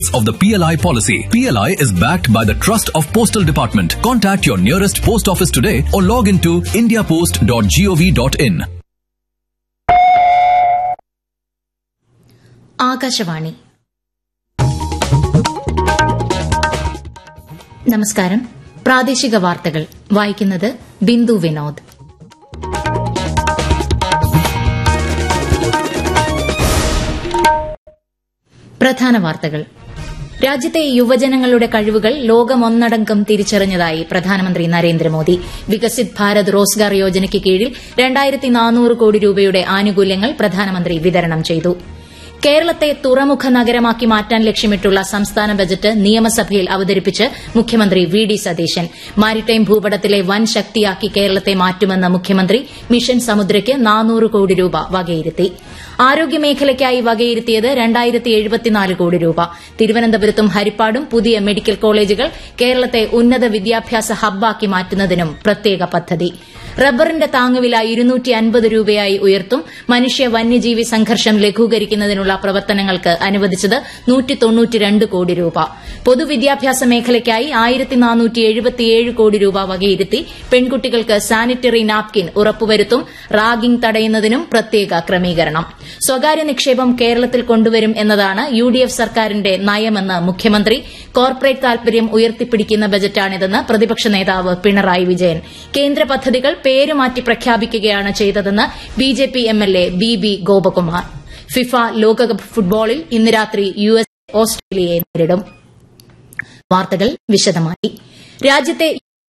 of the PLI policy. PLI is backed by the trust of Postal Department. Contact your nearest post office today or log into indiapost.gov.in. Akashvani നമസ്കാരം പ്രാദേശിക വാർത്തകൾ വായിക്കുന്നത് ബിന്ദു വിനോദ് പ്രധാന വാർത്തകൾ രാജ്യത്തെ യുവജനങ്ങളുടെ കഴിവുകൾ ലോകമൊന്നടങ്കം തിരിച്ചറിഞ്ഞതായി പ്രധാനമന്ത്രി നരേന്ദ്രമോദി വികസിത് ഭാരത് റോസ്ഗാർ യോജനയ്ക്ക് കീഴിൽ രണ്ടായിരത്തി നാനൂറ് കോടി രൂപയുടെ ആനുകൂല്യങ്ങൾ പ്രധാനമന്ത്രി വിതരണം ചെയ്തു കേരളത്തെ തുറമുഖ നഗരമാക്കി മാറ്റാൻ ലക്ഷ്യമിട്ടുള്ള സംസ്ഥാന ബജറ്റ് നിയമസഭയിൽ അവതരിപ്പിച്ച് മുഖ്യമന്ത്രി വി ഡി സതീശൻ മാരിടൈം ഭൂപടത്തിലെ വൻ ശക്തിയാക്കി കേരളത്തെ മാറ്റുമെന്ന മുഖ്യമന്ത്രി മിഷൻ സമുദ്രയ്ക്ക് നാനൂറ് കോടി രൂപ വകയിരുത്തി ആരോഗ്യമേഖലയ്ക്കായി വകയിരുത്തിയത് രണ്ടായിരത്തി എഴുപത്തിനാല് കോടി രൂപ തിരുവനന്തപുരത്തും ഹരിപ്പാടും പുതിയ മെഡിക്കൽ കോളേജുകൾ കേരളത്തെ ഉന്നത വിദ്യാഭ്യാസ ഹബ്ബാക്കി മാറ്റുന്നതിനും പ്രത്യേക പദ്ധതി റബ്ബറിന്റെ താങ്ങുവില ഇരുന്നൂറ്റി അൻപത് രൂപയായി ഉയർത്തും മനുഷ്യ വന്യജീവി സംഘർഷം ലഘൂകരിക്കുന്നതിനുള്ള പ്രവർത്തനങ്ങൾക്ക് അനുവദിച്ചത് നൂറ്റി തൊണ്ണൂറ്റിരണ്ട് കോടി രൂപ പൊതുവിദ്യാഭ്യാസ മേഖലയ്ക്കായി ആയിരത്തി നാനൂറ്റി എഴുപത്തിയേഴ് കോടി രൂപ വകയിരുത്തി പെൺകുട്ടികൾക്ക് സാനിറ്ററി നാപ്കിൻ ഉറപ്പുവരുത്തും റാഗിംഗ് തടയുന്നതിനും പ്രത്യേക ക്രമീകരണം സ്വകാര്യ നിക്ഷേപം കേരളത്തിൽ കൊണ്ടുവരും എന്നതാണ് യു ഡി എഫ് സർക്കാരിന്റെ നയമെന്ന് മുഖ്യമന്ത്രി കോർപ്പറേറ്റ് താൽപര്യം ഉയർത്തിപ്പിടിക്കുന്ന ബജറ്റാണിതെന്ന് പ്രതിപക്ഷ നേതാവ് പിണറായി വിജയൻ കേന്ദ്ര പദ്ധതികൾ പേരുമാറ്റി പ്രഖ്യാപിക്കുകയാണ് ചെയ്തതെന്ന് BJP MLA B B Gopakumar FIFA ലോകകപ്പ് ഫുട്ബോളിൽ ഇന്ന് രാത്രി യു എസ് ഓസ്ട്രേലിയയെ നേരിടും വാർത്തകൾ വിശദമായി രാജ്യത്തെ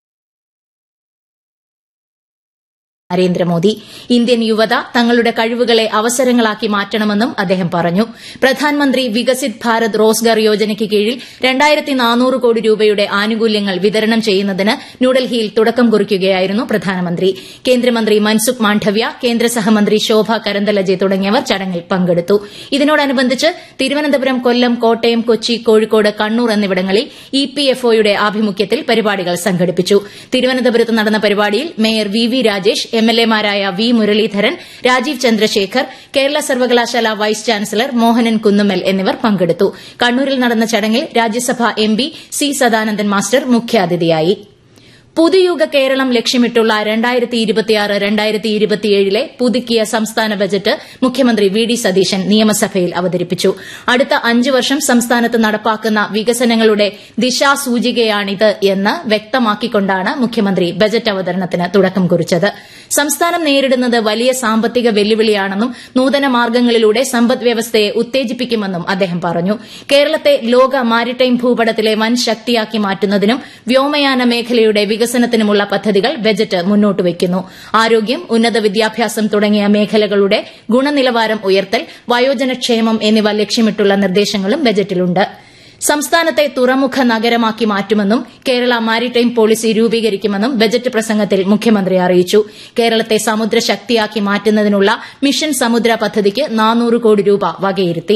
നരേന്ദ്രമോദി ഇന്ത്യൻ യുവത തങ്ങളുടെ കഴിവുകളെ അവസരങ്ങളാക്കി മാറ്റണമെന്നും അദ്ദേഹം പറഞ്ഞു പ്രധാനമന്ത്രി വികസിത് ഭാരത് റോസ്ഗാർ യോജനയ്ക്ക് കീഴിൽ രണ്ടായിരത്തി നാനൂറ് കോടി രൂപയുടെ ആനുകൂല്യങ്ങൾ വിതരണം ചെയ്യുന്നതിന് ന്യൂഡൽഹിയിൽ തുടക്കം കുറിക്കുകയായിരുന്നു പ്രധാനമന്ത്രി കേന്ദ്രമന്ത്രി മൻസുഖ് മാണ്ഡവ്യ കേന്ദ്ര സഹമന്ത്രി ശോഭ കരന്തലജെ തുടങ്ങിയവർ ചടങ്ങിൽ പങ്കെടുത്തു ഇതിനോടനുബന്ധിച്ച് തിരുവനന്തപുരം കൊല്ലം കോട്ടയം കൊച്ചി കോഴിക്കോട് കണ്ണൂർ എന്നിവിടങ്ങളിൽ ഇ പി എഫ് ഒയുടെ ആഭിമുഖ്യത്തിൽ പരിപാടികൾ സംഘടിപ്പിച്ചു തിരുവനന്തപുരത്ത് നടന്ന പരിപാടിയിൽ mayor V V Rajesh M L എമാരായ വി മുരളീധരൻ രാജീവ് ചന്ദ്രശേഖർ കേരള സർവകലാശാല വൈസ് ചാൻസലർ മോഹനൻ കുന്നുമ്മൽ എന്നിവർ പങ്കെടുത്തു കണ്ണൂരിൽ നടന്ന ചടങ്ങിൽ Rajyasabha M P C Sadanandan master മുഖ്യാതിഥിയായി പുതുയുഗ കേരളം ലക്ഷ്യമിട്ടുള്ള രണ്ടായിരത്തി ഇരുപത്തിയാറ് രണ്ടായിരത്തി ഇരുപത്തിയേഴിലെ പുതുക്കിയ സംസ്ഥാന ബജറ്റ് മുഖ്യമന്ത്രി വി ഡി സതീശൻ നിയമസഭയിൽ അവതരിപ്പിച്ചു അടുത്ത അഞ്ച് വർഷം സംസ്ഥാനത്ത് നടപ്പാക്കുന്ന വികസനങ്ങളുടെ ദിശാസൂചികയാണിത് എന്ന് വ്യക്തമാക്കിക്കൊണ്ടാണ് മുഖ്യമന്ത്രി ബജറ്റ് അവതരണത്തിന് തുടക്കം കുറിച്ചത് സംസ്ഥാനം നേരിടുന്നത് വലിയ സാമ്പത്തിക വെല്ലുവിളിയാണെന്നും നൂതന മാർഗ്ഗങ്ങളിലൂടെ സമ്പദ് വ്യവസ്ഥയെ ഉത്തേജിപ്പിക്കുമെന്നും അദ്ദേഹം പറഞ്ഞു കേരളത്തെ ലോക മാരിടൈം ഭൂപടത്തിലെ വൻ ശക്തിയാക്കി മാറ്റുന്നതിനും വ്യോമയാന മേഖലയുടെ വികസനത്തിനുമുള്ള പദ്ധതികൾ ബജറ്റ് മുന്നോട്ട് വയ്ക്കുന്നു ആരോഗ്യം ഉന്നത വിദ്യാഭ്യാസം തുടങ്ങിയ മേഖലകളുടെ ഗുണനിലവാരം ഉയർത്തൽ വയോജനക്ഷേമം എന്നിവ ലക്ഷ്യമിട്ടുള്ള നിർദ്ദേശങ്ങളും ബജറ്റിലുണ്ട് സംസ്ഥാനത്തെ തുറമുഖ നഗരമാക്കി മാറ്റുമെന്നും കേരള മാരിടൈം പോളിസി രൂപീകരിക്കുമെന്നും ബജറ്റ് പ്രസംഗത്തിൽ മുഖ്യമന്ത്രി അറിയിച്ചു കേരളത്തെ സമുദ്ര ശക്തിയാക്കി മാറ്റുന്നതിനുള്ള മിഷൻ സമുദ്ര പദ്ധതിക്ക് നാനൂറ് കോടി രൂപ വകയിരുത്തി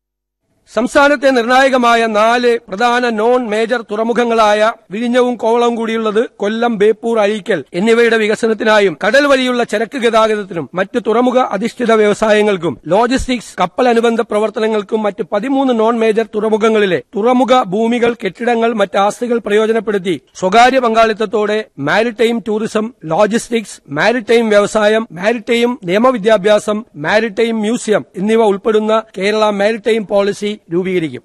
സംസ്ഥാനത്തെ നിർണായകമായ നാല് പ്രധാന നോൺ മേജർ തുറമുഖങ്ങളായ വിഴിഞ്ഞവും കോവളവും കൂടിയുള്ളത് കൊല്ലം ബേപ്പൂർ അഴീക്കൽ എന്നിവയുടെ വികസനത്തിനായും കടൽ വഴിയുള്ള ചരക്ക് ഗതാഗതത്തിനും മറ്റ് തുറമുഖ അധിഷ്ഠിത വ്യവസായങ്ങൾക്കും ലോജിസ്റ്റിക്സ് കപ്പൽ അനുബന്ധ പ്രവർത്തനങ്ങൾക്കും മറ്റ് പതിമൂന്ന് നോൺ മേജർ തുറമുഖങ്ങളിലെ തുറമുഖ ഭൂമികൾ കെട്ടിടങ്ങൾ മറ്റ് ആസ്തികൾ പ്രയോജനപ്പെടുത്തി സ്വകാര്യ പങ്കാളിത്തത്തോടെ മാരിടൈം ടൂറിസം ലോജിസ്റ്റിക്സ് മാരിടൈം വ്യവസായം മാരിടൈം നിയമവിദ്യാഭ്യാസം മാരിടൈം മ്യൂസിയം എന്നിവ ഉൾപ്പെടുന്ന കേരള മാരിടൈം പോളിസി രൂപീകരിക്കും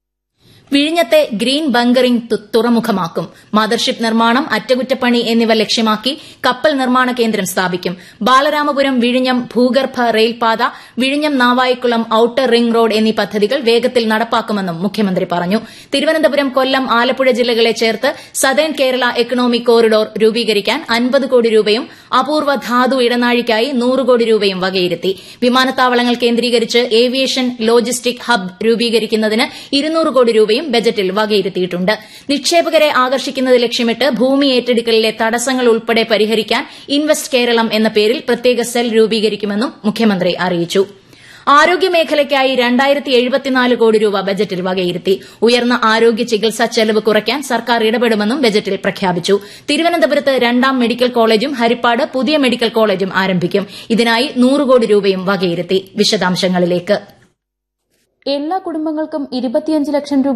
വിഴിഞ്ഞത്തെ ഗ്രീൻ ബങ്കറിംഗ് തു- തുറമുഖമാക്കും മദർഷിപ്പ് നിർമ്മാണം അറ്റകുറ്റപ്പണി എന്നിവ ലക്ഷ്യമാക്കി കപ്പൽ നിർമ്മാണ കേന്ദ്രം സ്ഥാപിക്കും ബാലരാമപുരം വിഴിഞ്ഞം ഭൂഗർഭ റെയിൽപാത വിഴിഞ്ഞം നാവായിക്കുളം ഔട്ടർ റിംഗ് റോഡ് എന്നീ പദ്ധതികൾ വേഗത്തിൽ നടപ്പാക്കുമെന്നും മുഖ്യമന്ത്രി പറഞ്ഞു തിരുവനന്തപുരം കൊല്ലം ആലപ്പുഴ ജില്ലകളെ ചേർത്ത് സദേൺ കേരള എക്കണോമിക് കോറിഡോർ രൂപീകരിക്കാൻ അൻപത് കോടി രൂപയും അപൂർവ ധാതു ഇടനാഴിക്കായി നൂറ് കോടി രൂപയും വകയിരുത്തി വിമാനത്താവളങ്ങൾ കേന്ദ്രീകരിച്ച് ഏവിയേഷൻ ലോജിസ്റ്റിക് ഹബ് രൂപീകരിക്കുന്നതിന് ഇരുന്നൂറ് കോടി രൂപയും ബജറ്റിൽ വകയിരുത്തിയിട്ടുണ്ട് നിക്ഷേപകരെ ആകർഷിക്കുന്നത് ലക്ഷ്യമിട്ട് ഭൂമി ഏറ്റെടുക്കലിലെ തടസ്സങ്ങൾ ഉൾപ്പെടെ പരിഹരിക്കാൻ ഇൻവെസ്റ്റ് കേരളം എന്ന പേരിൽ പ്രത്യേക സെൽ രൂപീകരിക്കുമെന്നും മുഖ്യമന്ത്രി അറിയിച്ചു ആരോഗ്യമേഖലയ്ക്കായി രണ്ടായിരത്തി എഴുപത്തിനാല് കോടി രൂപ ബജറ്റിൽ വകയിരുത്തി ഉയർന്ന ആരോഗ്യ ചികിത്സാ ചെലവ് കുറയ്ക്കാൻ സർക്കാർ ഇടപെടുമെന്നും ബജറ്റിൽ പ്രഖ്യാപിച്ചു തിരുവനന്തപുരത്ത് രണ്ടാം മെഡിക്കൽ കോളേജും ഹരിപ്പാട് പുതിയ മെഡിക്കൽ കോളേജും ആരംഭിക്കും ഇതിനായി നൂറ് കോടി രൂപയും വകയിരുത്തി വിശദാംശങ്ങളിലേക്ക് എല്ലാ കുടുംബങ്ങൾക്കും ഇരുപത്തിയഞ്ച് ലക്ഷം രൂപ